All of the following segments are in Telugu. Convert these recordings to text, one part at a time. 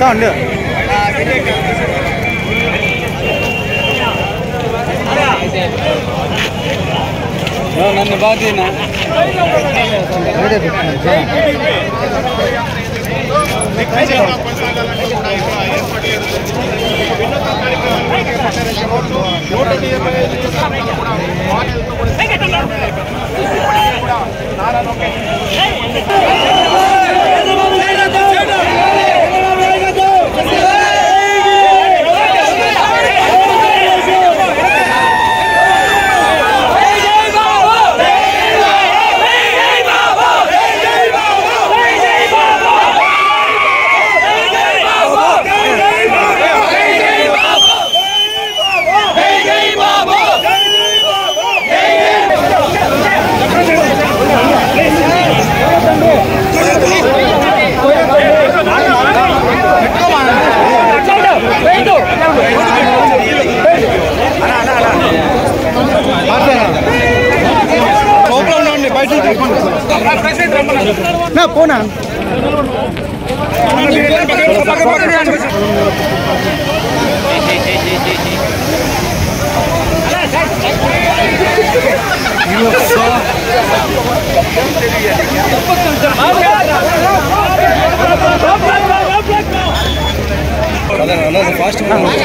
సౌండ్ నన్ను బాధీనా లోపల ఉండి బయట నా పోనా ఫాస్ట్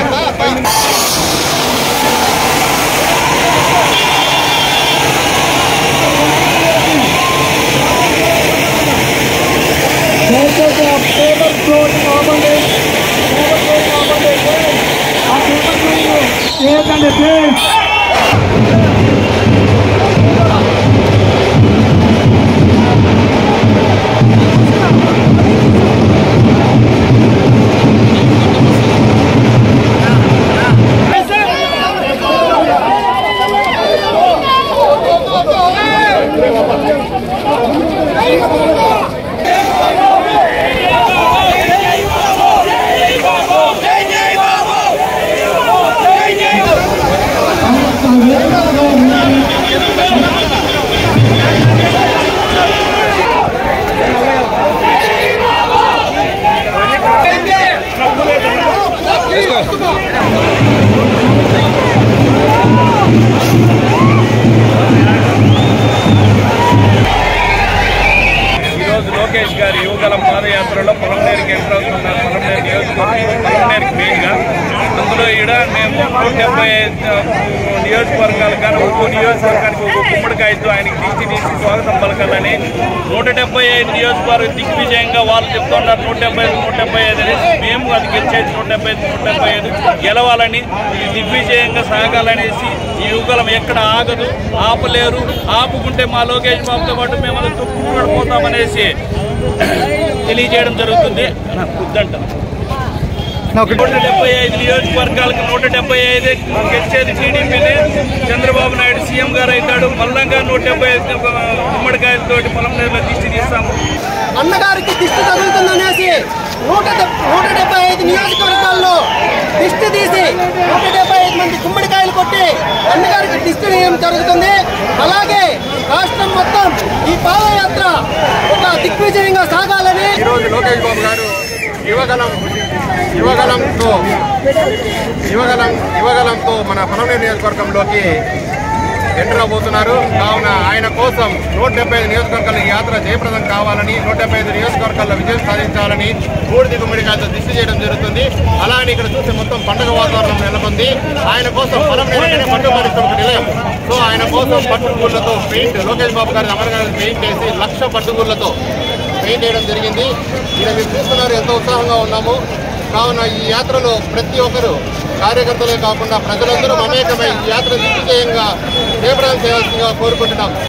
ఈరోజు లోకేష్ గారి యువగలం పాదయాత్రలో పొలంనేరికి ఎంటర్ అవుతున్నారు పొలంనేరు నియోజకవర్గం పొలంనేరికి మెయిన్గా అందులో ఈడ మేము నూట డెబ్బై ఐదు నియోజకవర్గాలు కానీ ఒక్కో నియోజకవర్గానికి ఒక్కో గుమ్మడికాయతో ఆయనకి తీసి తీసి స్వాగతం పలకాలని నూట డెబ్బై ఐదు నియోజకవర్గం దిగ్విజయంగా వాళ్ళు చెప్తున్నారు నూట డెబ్బై ఐదు నూట డెబ్బై ఐదు అని మేము అది గెలిచేది నూట డెబ్బై ఐదు నూట డెబ్బై ఐదు గెలవాలని ఇది దిగ్విజయంగా సాగాలనేసి ఈ యుగలం ఎక్కడ ఆగదు ఆపలేరు ఆపుకుంటే మా లోకేష్ బాబుతో పాటు మేము అది తొక్కుకుంటూ పోతామనేసి తెలియజేయడం జరుగుతుంది నాకు వద్దంట నూట డెబ్బై ఐదు నియోజకవర్గాలకు నూట డెబ్బై ఐదు గెలిచేది టీడీపీనే చంద్రబాబు నాయుడు సీఎం గారు అవుతాడు మల్లంగా నూట డెబ్బై ఐదు గుమ్మడికాయలతోటి పొలం నేరులో దిష్టి తీస్తాము అన్నగారికి దిష్టి తగులుతుందనేసి నూట డెబ్- నూట డెబ్బై ఐదు నియోజకవర్గాల్లో దిష్టి తీసి నూట డెబ్బై ఐదు మంది గుమ్మడికాయలు కొట్టి అన్నగారికి దిష్టి తీయడం జరుగుతుంది అలాగే రాష్ట్రం మొత్తం ఈ పాదయాత్ర ఒక దిగ్విజయంగా సాగాలని ఈరోజు లోకేష్ బాబు గారు యువగలం యువగలంతో యువగలం యువగలంతో మన పొలంనేరు నియోజకవర్గంలోకి ఎంటర్ అవబోతున్నారు కావున ఆయన కోసం నూట డెబ్బై ఐదు నియోజకవర్గాల ఈ యాత్ర జయప్రదం కావాలని నూట డెబ్బై ఐదు నియోజకవర్గాల్లో విజయం సాధించాలని బూడిది గుమ్మడికాయతో దిష్టి చేయడం జరుగుతుంది అలానే ఇక్కడ చూస్తే మొత్తం పండుగ వాతావరణం నెలకొంది ఆయన కోసం పొలం నేలకనే పట్టు పరిశ్రమకు నిలయం సో ఆయన కోసం పట్టుగూళ్ళతో పెయింట్ లోకేష్ బాబు గారి అమర్ గారి పెయింట్ వేసి లక్ష పట్టుగూళ్ళతో పెయింట్ వేయడం జరిగింది ఇక్కడ మీరు చూస్తున్నారు ఎంతో ఉత్సాహంగా ఉన్నాము కావున ఈ యాత్రలో ప్రతి ఒక్కరు కార్యకర్తలే కాకుండా ప్రజలందరూ మమేకమై ఈ యాత్ర దిగ్విజయంగా చేపడాలు చేయాల్సిందిగా కోరుకుంటున్నాం